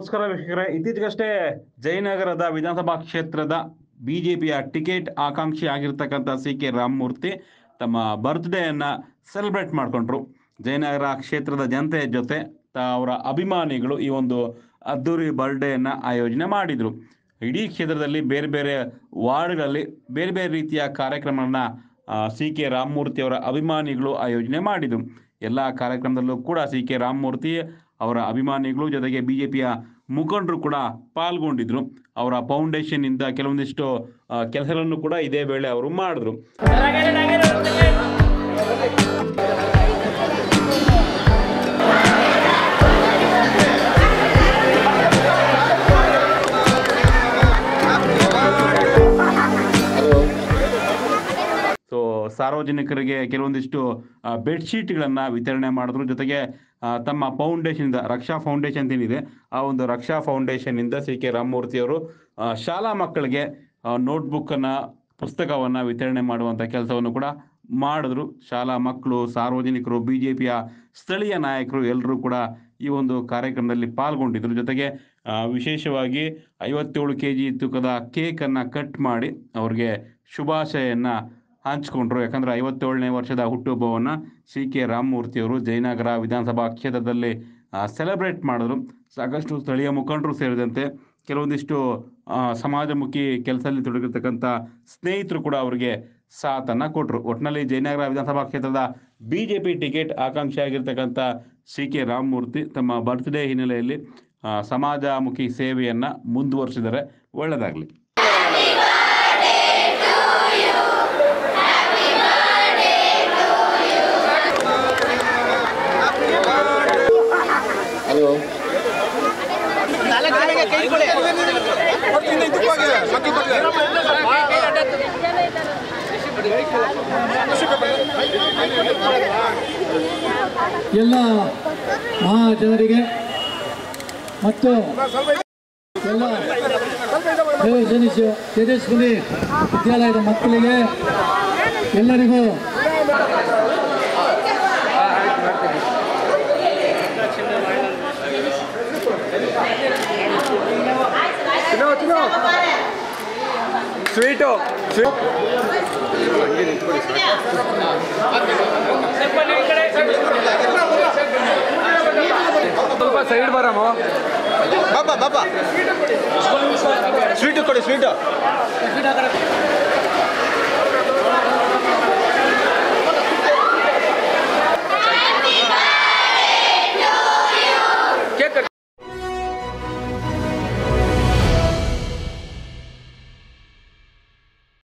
ನಮಸ್ಕಾರ ವೀಕ್ಷಕರೇ ಇತ್ತೀಚೆಗಷ್ಟೇ ಜಯನಗರದ ವಿಧಾನಸಭಾ ಕ್ಷೇತ್ರದ ಬಿಜೆಪಿಯ ಟಿಕೆಟ್ ಆಕಾಂಕ್ಷಿ ಆಗಿರ್ತಕ್ಕಂಥ ಸಿ ಕೆ ರಾಮಮೂರ್ತಿ ತಮ್ಮ ಬರ್ತ್ಡೇಯನ್ನ ಸೆಲೆಬ್ರೇಟ್ ಮಾಡಿಕೊಂಡ್ರು ಜಯನಗರ ಕ್ಷೇತ್ರದ ಜನತೆಯ ಜೊತೆ ತ- ಅವರ ಅಭಿಮಾನಿಗಳು ಈ ಒಂದು ಅದ್ದೂರಿ ಬರ್ಡೇಯನ್ನ ಆಯೋಜನೆ ಮಾಡಿದರು ಇಡೀ ಕ್ಷೇತ್ರದಲ್ಲಿ ಬೇರೆ ಬೇರೆ ವಾರ್ಡ್ಗಳಲ್ಲಿ ಬೇರೆ ಬೇರೆ ರೀತಿಯ ಕಾರ್ಯಕ್ರಮಗಳನ್ನ ಸಿ ಕೆ ರಾಮಮೂರ್ತಿ ಅವರ ಅಭಿಮಾನಿಗಳು ಆಯೋಜನೆ ಮಾಡಿದರು ಎಲ್ಲ ಕಾರ್ಯಕ್ರಮದಲ್ಲೂ ಕೂಡ ಸಿ ಕೆ ರಾಮಮೂರ್ತಿ ಅವರ ಅಭಿಮಾನಿಗಳು ಜೊತೆಗೆ ಬಿಜೆಪಿಯ ಮುಖಂಡರು ಕೂಡ ಪಾಲ್ಗೊಂಡಿದ್ರು ಅವರ ಫೌಂಡೇಶನ್ ಇಂದ ಕೆಲವೊಂದಿಷ್ಟು ಕೆಲಸಗಳನ್ನು ಕೂಡ ಇದೇ ವೇಳೆ ಅವರು ಮಾಡಿದ್ರು ಸೊ ಸಾರ್ವಜನಿಕರಿಗೆ ಕೆಲವೊಂದಿಷ್ಟು ಆ, ಬೆಡ್ಶೀಟ್ಗಳನ್ನು ವಿತರಣೆ ಮಾಡಿದ್ರು ಜೊತೆಗೆ ಆ, ತಮ್ಮ ಫೌಂಡೇಶನ್ ರಕ್ಷಾ ಫೌಂಡೇಶನ್ ಅಂತ ಏನಿದೆ ಆ ಒಂದು ರಕ್ಷಾ ಫೌಂಡೇಶನ್ ಇಂದ ಸಿ ಕೆ ರಾಮಮೂರ್ತಿ ಅವರು ಆ, ಶಾಲಾ ಮಕ್ಕಳಿಗೆ ನೋಟ್ಬುಕ್ಕನ್ನು ಪುಸ್ತಕವನ್ನು ವಿತರಣೆ ಮಾಡುವಂಥ ಕೆಲಸವನ್ನು ಕೂಡ ಮಾಡಿದ್ರು ಶಾಲಾ ಮಕ್ಕಳು ಸಾರ್ವಜನಿಕರು ಬಿ ಜೆ ಪಿಯ ಸ್ಥಳೀಯ ನಾಯಕರು ಎಲ್ಲರೂ ಕೂಡ ಈ ಒಂದು ಕಾರ್ಯಕ್ರಮದಲ್ಲಿ ಪಾಲ್ಗೊಂಡಿದ್ರು ಜೊತೆಗೆ ಆ, ವಿಶೇಷವಾಗಿ ಐವತ್ತೇಳು ಕೆ ಜಿ ತೂಕದ ಕೇಕನ್ನು ಕಟ್ ಮಾಡಿ ಅವ್ರಿಗೆ ಶುಭಾಶಯನ್ನ ಹಂಚ್ಕೊಂಡ್ರು ಯಾಕಂದ್ರೆ ಐವತ್ತೇಳನೇ ವರ್ಷದ ಹುಟ್ಟುಹಬ್ಬವನ್ನು ಸಿ ಕೆ ರಾಮಮೂರ್ತಿಯವರು ಜಯನಗರ ವಿಧಾನಸಭಾ ಕ್ಷೇತ್ರದಲ್ಲಿ ಸೆಲೆಬ್ರೇಟ್ ಮಾಡಿದ್ರು ಸಾಕಷ್ಟು ಸ್ಥಳೀಯ ಮುಖಂಡರು ಸೇರಿದಂತೆ ಕೆಲವೊಂದಿಷ್ಟು ಆ, ಸಮಾಜಮುಖಿ ಕೆಲಸದಲ್ಲಿ ತೊಡಗಿರ್ತಕ್ಕಂಥ ಸ್ನೇಹಿತರು ಕೂಡ ಅವರಿಗೆ ಸಾಥನ್ನು ಕೊಟ್ಟರು ಒಟ್ಟಿನಲ್ಲಿ ಜಯನಗರ ವಿಧಾನಸಭಾ ಕ್ಷೇತ್ರದ ಬಿ ಜೆ ಪಿ ಟಿಕೆಟ್ ಆಕಾಂಕ್ಷಿ ಆಗಿರ್ತಕ್ಕಂಥ ಸಿ ಕೆ ರಾಮಮೂರ್ತಿ ತಮ್ಮ ಬರ್ತ್ಡೇ ಹಿನ್ನೆಲೆಯಲ್ಲಿ ಆ, ಸಮಾಜಮುಖಿ ಸೇವೆಯನ್ನು ಮುಂದುವರಿಸಿದರೆ ಒಳ್ಳೆಯದಾಗಲಿ ಹಲೋ ಎಲ್ಲ ಮಹಾಜನರಿಗೆ ಮತ್ತು ಎಲ್ಲ ತೇಜಸ್ವಿ ತೇಜಸ್ವಿನಿ ವಿದ್ಯಾಲಯದ ಮಕ್ಕಳಿಗೆ ಎಲ್ಲರಿಗೂ ಸ್ವೀಟು ಸ್ವಲ್ಪ ಸೈಡ್ ಬರಮ್ಮ ಬಾಬಾ ಬಾಬಾ ಸ್ವೀಟು ಕೊಡಿ ಸ್ವೀಟು